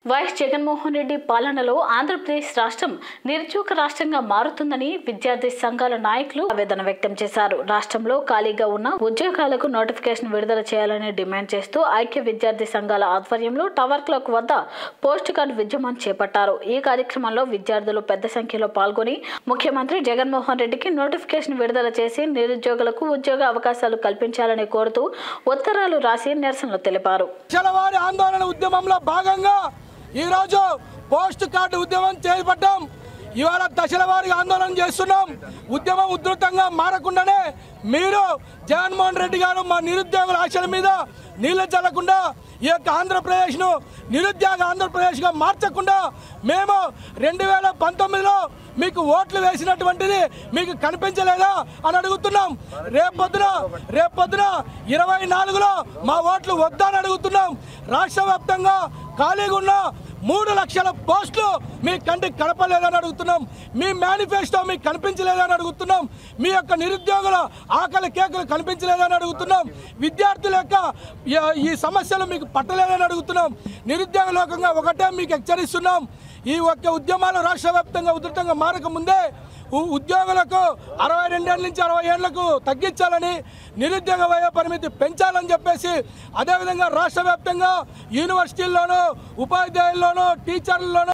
YS Jaganmohan Reddy పాలనలో ఆంధ్రప్రదేశ్ రాష్ట్రం నిరుద్యోగ రాష్ట్రంగా మారుతుందని విద్యార్థి సంఘాల నాయకులు ఆవేదన వ్యక్తం చేశారు రాష్ట్రంలో ఖాళీగా ఉన్న ఉద్యోగాలకు నోటిఫికేషన్ విడుదల చేయాలని డిమాండ్ చేస్తూ ఐక్య విద్యార్థి సంఘాల ఆధ్వర్యంలో టవర్ క్లాక్ వద్ద పోస్ట్ కార్డు ఉద్యమం చేపట్టారు ఈ కార్యక్రమంలో విద్యార్థులు పెద్ద సంఖ్యలో పాల్గొని ముఖ్యమంత్రి జగన్మోహన్ రెడ్డికి నోటిఫికేషన్ విడుదల చేసి నిరుద్యోగులకు ఉద్యోగ అవకాశాలు కల్పించాలని కోరుతూ ఉత్తరాలు రాసి నిరసనలు తెలిపారు వారి ఆందోళన ఉద్యమంలో భాగంగా ఈరోజు పోస్ట్ కార్డు ఉద్యమం చేపట్టాం ఇవాళ దశల వారి ఆందోళన చేస్తున్నాం ఉద్యమం ఉధృతంగా మారకుండానే మీరు జగన్మోహన్ రెడ్డి గారు మా నిరుద్యోగుల ఆశల మీద నీళ్లు చల్లకుండా ఈ యొక్క ఆంధ్రప్రదేశ్ను నిరుద్యోగ ఆంధ్రప్రదేశ్గా మార్చకుండా మేము రెండు వేల పంతొమ్మిదిలో మీకు ఓట్లు వేసినటువంటిది మీకు కనిపించలేదా అని అడుగుతున్నాం రేపొద్దున రేపొద్దున ఇరవై నాలుగులో మా ఓట్లు వద్దని అడుగుతున్నాం రాష్ట్ర వ్యాప్తంగా ఖాళీగా ఉన్న మూడు లక్షల పోస్టులు మీ కంటికి కనపలేదని అడుగుతున్నాం మీ మేనిఫెస్టో మీకు కనిపించలేదని అడుగుతున్నాం మీ యొక్క నిరుద్యోగుల ఆకలి కేకలు కనిపించలేదని అడుగుతున్నాం విద్యార్థుల యొక్క ఈ- ఈ సమస్యలు మీకు పట్టలేదని అడుగుతున్నాం నిరుద్యోగ లోకంగా ఒకటే మీకు హెచ్చరిస్తున్నాం ఈ ఒక్క ఉద్యమాలు రాష్ట్ర వ్యాప్తంగా ఉధృతంగా మారక ముందే ఉ- ఉద్యోగులకు అరవై రెండేళ్ళ నుంచి అరవై ఏళ్లకు తగ్గించాలని నిరుద్యోగ వయో పరిమితి పెంచాలని చెప్పేసి అదేవిధంగా రాష్ట్ర వ్యాప్తంగా యూనివర్సిటీల్లోనూ ఉపాధ్యాయుల్లోనూ టీచర్లలోనూ